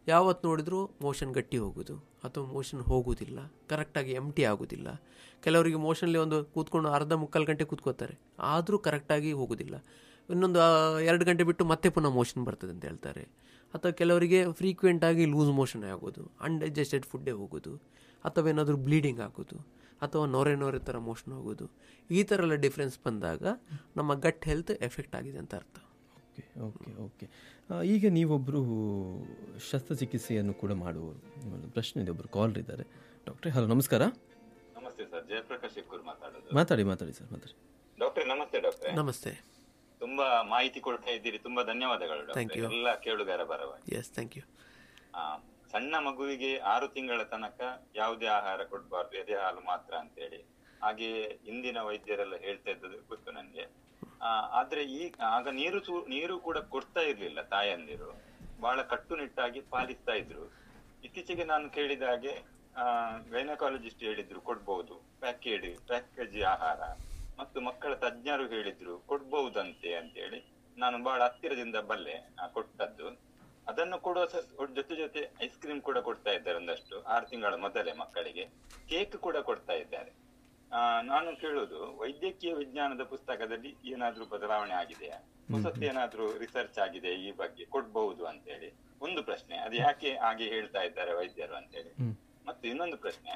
ಯಾವತ್ತು ನೋಡಿದ್ರೂ ಮೋಷನ್ ಗಟ್ಟಿ ಹೋಗೋದು ಅಥವಾ ಮೋಷನ್ ಹೋಗುವುದಿಲ್ಲ ಕರೆಕ್ಟಾಗಿ ಎಂಟಿ ಆಗೋದಿಲ್ಲ ಕೆಲವರಿಗೆ ಮೋಷನ್ಲಿ ಒಂದು ಕೂತ್ಕೊಂಡು ಅರ್ಧ ಮುಕ್ಕಾಲು ಗಂಟೆ ಕೂತ್ಕೋತಾರೆ ಆದರೂ ಕರೆಕ್ಟಾಗಿ ಹೋಗೋದಿಲ್ಲ ಇನ್ನೊಂದು ಆ, ಎರಡು ಗಂಟೆ ಬಿಟ್ಟು ಮತ್ತೆ ಪುನಃ ಮೋಷನ್ ಬರ್ತದೆ ಅಂತ ಹೇಳ್ತಾರೆ ಅಥವಾ ಕೆಲವರಿಗೆ ಫ್ರೀಕ್ವೆಂಟ್ ಆಗಿ ಲೂಸ್ ಮೋಷನ್ ಆಗೋದು ಅನ್ಡೈಜೆಸ್ಟೆಡ್ ಫುಡ್ಡೇ ಹೋಗೋದು ಅಥವಾ ಏನಾದರೂ ಬ್ಲೀಡಿಂಗ್ ಆಗೋದು ಅಥವಾ ನೊರೆ ನೊರೆ ಥರ ಮೋಷನ್ ಹೋಗೋದು ಈ ಥರ ಎಲ್ಲ ಡಿಫ್ರೆನ್ಸ್ ಬಂದಾಗ ನಮ್ಮ ಗಟ್ ಹೆಲ್ತ್ ಎಫೆಕ್ಟ್ ಆಗಿದೆ ಅಂತ ಅರ್ಥ ಓಕೆ ಓಕೆ ಓಕೆ ಆ, ಈಗ ನೀವೊಬ್ಬರು ಶಸ್ತ್ರಚಿಕಿತ್ಸೆಯನ್ನು ಕೂಡ ಮಾಡುವವರು ಒಂದು ಪ್ರಶ್ನೆ ಇದೆ ಒಬ್ಬರು ಕಾಲ್ ಇದ್ದಾರೆ ಡಾಕ್ಟ್ರೆ ಹಲೋ ನಮಸ್ಕಾರ ನಮಸ್ತೆ ಸರ್ ಜಯಪ್ರಕಾಶ್ ಶಿಕ್ಕೂರ್ ಮಾತಾಡೋದು ಮಾತಾಡಿ ಮಾತಾಡಿ ಸರ್ ಮಾತಾಡಿ ಡಾಕ್ಟ್ರೆ ನಮಸ್ತೆ ಡಾಕ್ಟ್ರೆ ನಮಸ್ತೆ ತುಂಬಾ ಮಾಹಿತಿ ಕೊಡ್ತಾ ಇದ್ದೀರಿ ತುಂಬಾ ಧನ್ಯವಾದಗಳು Thank ಡಾಕ್ಟ್ರೆ you. ಎಲ್ಲ ಕೇಳುಗರ ಪರವಾಗಿ ಎಸ್ ಥ್ಯಾಂಕ್ ಯು ಆ, ಸಣ್ಣ ಮಗುವಿಗೆ ಆರು ತಿಂಗಳ ತನಕ ಯಾವುದೇ ಆಹಾರ ಕೊಡಬಾರ್ದು ಎದೆ ಹಾಲು ಮಾತ್ರ ಅಂತೇಳಿ ಹಾಗೆ ಇಂದಿನ ವೈದ್ಯರೆಲ್ಲ ಹೇಳ್ತಾ ಇದ್ದದ್ದು ಗೊತ್ತು ನನಗೆ ಆದ್ರೆ ಈ ಆಗ ನೀರು ಚೂ- ನೀರು ಕೂಡ ಕೊಡ್ತಾ ಇರ್ಲಿಲ್ಲ ತಾಯಂದಿರು ಬಹಳ ಕಟ್ಟುನಿಟ್ಟಾಗಿ ಪಾಲಿಸ್ತಾ ಇದ್ರು ಇತ್ತೀಚೆಗೆ ನಾನು ಕೇಳಿದ ಹಾಗೆ ಗೈನಕಾಲಜಿಸ್ಟ್ ಹೇಳಿದ್ರು ಕೊಡ್ಬಹುದು ಪ್ಯಾಕೇಜ್ ಪ್ಯಾಕೇಜ್ ಆಹಾರ ಮತ್ತು ಮಕ್ಕಳ ತಜ್ಞರು ಹೇಳಿದ್ರು ಕೊಡ್ಬಹುದಂತೆ ಅಂತೇಳಿ ನಾನು ಬಹಳ ಹತ್ತಿರದಿಂದ ಬಲ್ಲೆ ಆ, ಕೊಟ್ಟದ್ದು ಅದನ್ನು ಕೊಡುವ ಸ- ಜೊತೆ ಜೊತೆ ಐಸ್ ಕ್ರೀಮ್ ಕೂಡ ಕೊಡ್ತಾ ಇದ್ದಾರೆ ಒಂದಷ್ಟು ಆರು ತಿಂಗಳ ಮೊದಲೇ ಮಕ್ಕಳಿಗೆ ಕೇಕ್ ಕೂಡ ಕೊಡ್ತಾ ಇದ್ದಾರೆ ಆ, ನಾನು ಕೇಳುದು ವೈದ್ಯಕೀಯ ವಿಜ್ಞಾನದ ಪುಸ್ತಕದಲ್ಲಿ ಏನಾದ್ರೂ ಬದಲಾವಣೆ ಆಗಿದೆಯಾ ಹೊಸತ್ತು ಏನಾದ್ರೂ ರಿಸರ್ಚ್ ಆಗಿದೆ ಈ ಬಗ್ಗೆ ಕೊಡ್ಬಹುದು ಅಂತೇಳಿ ಒಂದು ಪ್ರಶ್ನೆ ಅದು ಯಾಕೆ ಹಾಗೆ ಹೇಳ್ತಾ ಇದ್ದಾರೆ ವೈದ್ಯರು ಅಂತೇಳಿ ಮತ್ತು ಇನ್ನೊಂದು ಪ್ರಶ್ನೆ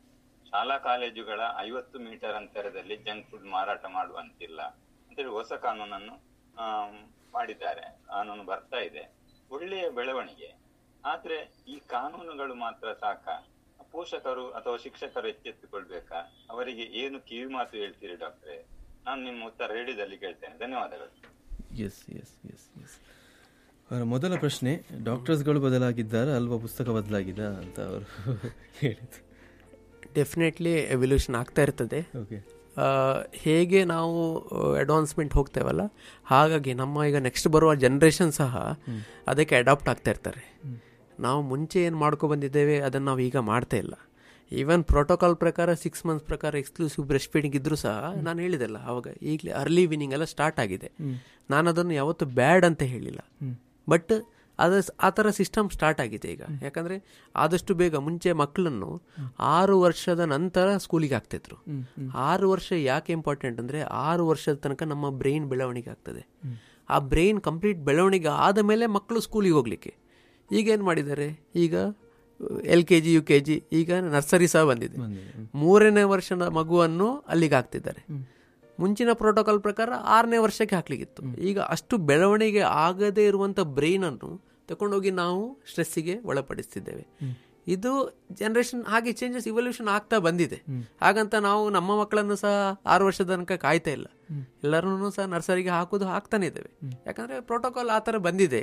ಶಾಲಾ ಕಾಲೇಜುಗಳ ಐವತ್ತು ಮೀಟರ್ ಅಂತರದಲ್ಲಿ ಜಂಕ್ ಫುಡ್ ಮಾರಾಟ ಮಾಡುವಂತಿಲ್ಲ ಅಂತೇಳಿ ಹೊಸ ಕಾನೂನನ್ನು ಆಮ್, ಮಾಡಿದ್ದಾರೆ ಕಾನೂನು ಬರ್ತಾ ಇದೆ ಒಳ್ಳೆಯ ಬೆಳವಣಿಗೆ ಆದ್ರೆ ಈ ಕಾನೂನುಗಳು ಮಾತ್ರ ಸಾಕ ಪೋಷಕರು ಅಥವಾ ಶಿಕ್ಷಕರು ಎಚ್ಚೆತ್ತುಕೊಳ್ಬೇಕಾ ಅವರಿಗೆ ಏನು ಕಿವಿ ಮಾತು ಹೇಳ್ತೀರಿ ಡಾಕ್ಟ್ರೆ ನಾನು ನಿಮ್ಮ ಉತ್ತರ ಹೇಳಿದಲ್ಲಿ ಕೇಳ್ತೇನೆ ಧನ್ಯವಾದಗಳು ಎಸ್ ಎಸ್ ಎಸ್ ಎಸ್ ಅವರ ಮೊದಲ ಪ್ರಶ್ನೆ ಡಾಕ್ಟರ್ಸ್ಗಳು ಬದಲಾಗಿದ್ದಾರಾ ಅಲ್ವಾ ಪುಸ್ತಕ ಬದಲಾಗಿದ ಅಂತ ಅವರು ಹೇಳಿದ್ರು ಡೆಫಿನೆಟ್ಲಿ ಎವಲ್ಯೂಷನ್ ಆಗ್ತಾ ಇರ್ತದೆ ಓಕೆ ಆ, ಹೇಗೆ ನಾವು ಅಡ್ವಾನ್ಸ್ಮೆಂಟ್ ಹೋಗ್ತೇವಲ್ಲ ಹಾಗಾಗಿ ನಮ್ಮ ಈಗ ನೆಕ್ಸ್ಟ್ ಬರುವ ಜನ್ರೇಷನ್ ಸಹ ಅದಕ್ಕೆ ಅಡಾಪ್ಟ್ ಆಗ್ತಾ ಇರ್ತಾರೆ ನಾವು ಮುಂಚೆ ಏನು ಮಾಡ್ಕೊ ಬಂದಿದ್ದೇವೆ ಅದನ್ನು ನಾವು ಈಗ ಮಾಡ್ತಾ ಇಲ್ಲ ಈವನ್ ಪ್ರೋಟೋಕಾಲ್ ಪ್ರಕಾರ ಸಿಕ್ಸ್ ಮಂತ್ಸ್ ಪ್ರಕಾರ ಎಕ್ಸ್ಕ್ಲೂಸಿವ್ ಬ್ರೆಸ್ಟ್ ಫೀಡಿಂಗ್ ಇದ್ರೂ ಸಹ ನಾನು ಹೇಳಿದೆಲ್ಲ ಅವಾಗ ಈಗಲೇ ಅರ್ಲಿ ವಿನಿಂಗ್ ಎಲ್ಲ ಸ್ಟಾರ್ಟ್ ಆಗಿದೆ ನಾನು ಅದನ್ನು ಯಾವತ್ತೂ ಬ್ಯಾಡ್ ಅಂತ ಹೇಳಿಲ್ಲ ಬಟ್ ಅದ ಆ ಥರ ಸಿಸ್ಟಮ್ ಸ್ಟಾರ್ಟ್ ಆಗಿದೆ ಈಗ ಯಾಕಂದರೆ ಆದಷ್ಟು ಬೇಗ ಮುಂಚೆ ಮಕ್ಕಳನ್ನು ಆರು ವರ್ಷದ ನಂತರ ಸ್ಕೂಲಿಗೆ ಹಾಕ್ತಿದ್ರು ಆರು ವರ್ಷ ಯಾಕೆ ಇಂಪಾರ್ಟೆಂಟ್ ಅಂದರೆ ಆರು ವರ್ಷದ ತನಕ ನಮ್ಮ ಬ್ರೈನ್ ಬೆಳವಣಿಗೆ ಆಗ್ತದೆ ಆ ಬ್ರೈನ್ ಕಂಪ್ಲೀಟ್ ಬೆಳವಣಿಗೆ ಆದ ಮೇಲೆ ಮಕ್ಕಳು ಸ್ಕೂಲಿಗೆ ಹೋಗ್ಲಿಕ್ಕೆ ಈಗ ಏನು ಮಾಡಿದ್ದಾರೆ ಈಗ L K G U K G ಈಗ ನರ್ಸರಿ ಸಹ ಬಂದಿದೆ ಮೂರನೇ ವರ್ಷದ ಮಗುವನ್ನು ಅಲ್ಲಿಗೆ ಹಾಕ್ತಿದ್ದಾರೆ ಮುಂಚಿನ ಪ್ರೋಟೋಕಾಲ್ ಪ್ರಕಾರ ಆರನೇ ವರ್ಷಕ್ಕೆ ಹಾಕ್ಲಿಕ್ಕಿತ್ತು ಈಗ ಅಷ್ಟು ಬೆಳವಣಿಗೆ ಆಗದೇ ಇರುವಂಥ ಬ್ರೈನನ್ನು ತಗೊಂಡೋಗಿ ನಾವು ಸ್ಟ್ರೆಸ್ಸಿಗೆ ಒಳಪಡಿಸ್ತಿದ್ದೇವೆ ಇದು ಜನರೇಷನ್ ಹಾಗೆ ಚೇಂಜಸ್ ಇವಲ್ಯೂಷನ್ ಆಗ್ತಾ ಬಂದಿದೆ ಹಾಗಂತ ನಾವು ನಮ್ಮ ಮಕ್ಕಳನ್ನು ಸಹ ಆರು ವರ್ಷದ ತನಕ ಕಾಯ್ತಾ ಇಲ್ಲ ಎಲ್ಲರನ್ನೂ ಸಹ ನರ್ಸರಿಗೆ ಹಾಕೋದು ಹಾಕ್ತಾನೆ ಇದ್ದೇವೆ ಯಾಕಂದ್ರೆ ಪ್ರೋಟೋಕಾಲ್ ಆ ಥರ ಬಂದಿದೆ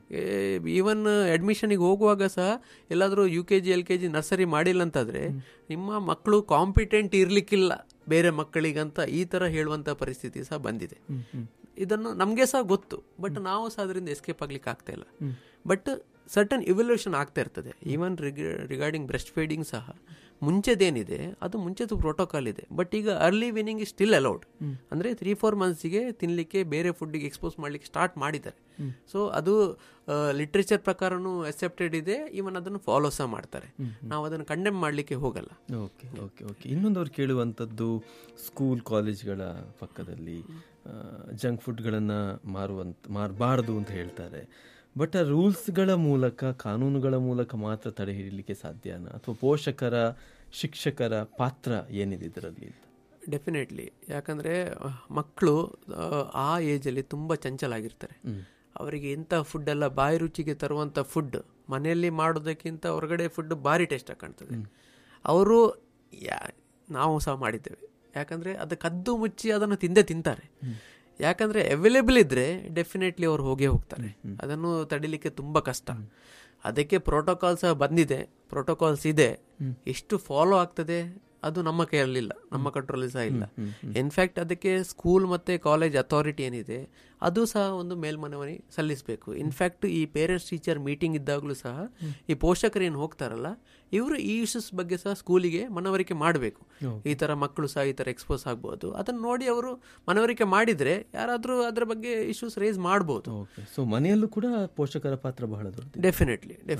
ಈವನ್ ಅಡ್ಮಿಷನಿಗೆ ಹೋಗುವಾಗ ಸಹ ಎಲ್ಲಾದರೂ U K G L K G nursery ಮಾಡಿಲ್ಲ ಅಂತಾದ್ರೆ ನಿಮ್ಮ ಮಕ್ಕಳು ಕಾಂಪಿಟೆಂಟ್ ಇರ್ಲಿಕ್ಕಿಲ್ಲ ಬೇರೆ ಮಕ್ಕಳಿಗಂತ ಈ ಥರ ಹೇಳುವಂಥ ಪರಿಸ್ಥಿತಿ ಸಹ ಬಂದಿದೆ ಇದನ್ನು ನಮಗೆ ಸಹ ಗೊತ್ತು ಬಟ್ ನಾವು ಸಹ ಅದರಿಂದ ಎಸ್ಕೇಪ್ ಆಗ್ಲಿಕ್ಕೆ ಆಗ್ತಾ ಇಲ್ಲ ಬಟ್ ಸರ್ಟನ್ ಇವಲ್ಯೂಷನ್ ಆಗ್ತಾ ಇರ್ತದೆ ಈವನ್ ರಿಗಾರ್ಡಿಂಗ್ ಬ್ರೆಸ್ಟ್ ಫೀಡಿಂಗ್ ಸಹ ಮುಂಚೆದೇನಿದೆ ಅದು ಮುಂಚೆದು ಪ್ರೋಟೋಕಾಲ್ ಇದೆ ಬಟ್ ಈಗ early weaning is still allowed ಅಂದ್ರೆ ತ್ರೀ ಫೋರ್ ಮಂತ್ಸಿಗೆ ತಿನ್ಲಿಕ್ಕೆ ಬೇರೆ ಫುಡ್ಡಿಗೆ ಎಕ್ಸ್ಪೋಸ್ ಮಾಡ್ಲಿಕ್ಕೆ ಸ್ಟಾರ್ಟ್ ಮಾಡಿದ್ದಾರೆ ಸೊ ಅದು ಲಿಟ್ರೇಚರ್ ಪ್ರಕಾರನೂ ಅಕ್ಸೆಪ್ಟೆಡ್ ಇದೆ ಇವನ್ ಅದನ್ನು ಫಾಲೋ ಸಹ ಮಾಡ್ತಾರೆ ನಾವು ಅದನ್ನು ಕಂಡೆಮ್ ಮಾಡ್ಲಿಕ್ಕೆ ಹೋಗಲ್ಲ ಓಕೆ ಓಕೆ ಓಕೆ ಇನ್ನೊಂದು ಅವ್ರು ಕೇಳುವಂಥದ್ದು ಸ್ಕೂಲ್ ಕಾಲೇಜ್ಗಳ ಪಕ್ಕದಲ್ಲಿ ಜಂಕ್ ಫುಡ್ಗಳನ್ನು ಮಾರುವಂತ ಮಾರಬಾರ್ದು ಅಂತ ಹೇಳ್ತಾರೆ ಬಟ್ ಆ ರೂಲ್ಸ್ಗಳ ಮೂಲಕ ಕಾನೂನುಗಳ ಮೂಲಕ ಮಾತ್ರ ತಡೆ ಹಿಡಿಲಿಕ್ಕೆ ಸಾಧ್ಯನಾ ಅಥವಾ ಪೋಷಕರ ಶಿಕ್ಷಕರ ಪಾತ್ರ ಏನಿದೆ ಇದರಲ್ಲಿ ಅಂತ ಡೆಫಿನೆಟ್ಲಿ ಯಾಕಂದರೆ ಮಕ್ಕಳು ಆ ಏಜಲ್ಲಿ ತುಂಬ ಚಂಚಲಾಗಿರ್ತಾರೆ ಅವರಿಗೆ ಇಂಥ ಫುಡ್ ಎಲ್ಲ ಬಾಯಿ ರುಚಿಗೆ ತರುವಂಥ ಫುಡ್ ಮನೆಯಲ್ಲಿ ಮಾಡೋದಕ್ಕಿಂತ ಹೊರಗಡೆ ಫುಡ್ ಭಾರಿ ಟೇಸ್ಟ್ ಕಾಣ್ತದೆ ಅವರು ಯಾ ನಾವು ಸಹ ಮಾಡಿದ್ದೇವೆ ಯಾಕಂದರೆ ಅದು ಕದ್ದು ಮುಚ್ಚಿ ಅದನ್ನು ತಿಂದೇ ತಿಂತಾರೆ ಯಾಕಂದರೆ ಅವೈಲೇಬಲ್ ಇದ್ದರೆ ಡೆಫಿನೆಟ್ಲಿ ಅವ್ರು ಹೋಗೇ ಹೋಗ್ತಾರೆ ಅದನ್ನು ತಡಿಲಿಕ್ಕೆ ತುಂಬ ಕಷ್ಟ ಅದಕ್ಕೆ ಪ್ರೋಟೋಕಾಲ್ ಸಹ ಬಂದಿದೆ ಪ್ರೋಟೋಕಾಲ್ಸ್ ಇದೆ ಎಷ್ಟು ಫಾಲೋ ಆಗ್ತದೆ ಅದು ನಮ್ಮ ಕೈಯಲ್ಲಿಲ್ಲ ನಮ್ಮ ಕಂಟ್ರೋಲ್ ಸಹ ಇಲ್ಲ ಇನ್ಫ್ಯಾಕ್ಟ್ ಅದಕ್ಕೆ ಸ್ಕೂಲ್ ಮತ್ತೆ ಕಾಲೇಜ್ ಅಥಾರಿಟಿ ಏನಿದೆ ಅದು ಸಹ ಒಂದು ಮೇಲ್ಮನವಿ ಸಲ್ಲಿಸಬೇಕು ಇನ್ಫ್ಯಾಕ್ಟ್ ಈ ಪೇರೆಂಟ್ಸ್ ಟೀಚರ್ ಮೀಟಿಂಗ್ ಇದ್ದಾಗಲೂ ಸಹ ಈ ಪೋಷಕರು ಏನು ಹೋಗ್ತಾರಲ್ಲ ಇವರು ಈ ಇಶ್ಯೂಸ್ ಬಗ್ಗೆ ಸಹ ಸ್ಕೂಲಿಗೆ ಮನವರಿಕೆ ಮಾಡಬೇಕು ಈ ತರ ಮಕ್ಕಳು ಸಹ ಈ ತರ ಎಕ್ಸ್ಪೋಸ್ ಆಗ್ಬೋದು ಅದನ್ನ ನೋಡಿ ಅವರು ಮನವರಿಕೆ ಮಾಡಿದ್ರೆ ಯಾರಾದರೂ ಅದರ ಬಗ್ಗೆ ಇಶ್ಯೂಸ್ ರೇಸ್ ಮಾಡ್ಬೋದು ಓಕೆ ಸೊ ಮನೆಯಲ್ಲೂ ಕೂಡ ಪೋಷಕರ ಪಾತ್ರ ಬಹಳ ದೊಡ್ಡದು ಡೆಫಿನೆಟ್ಲಿ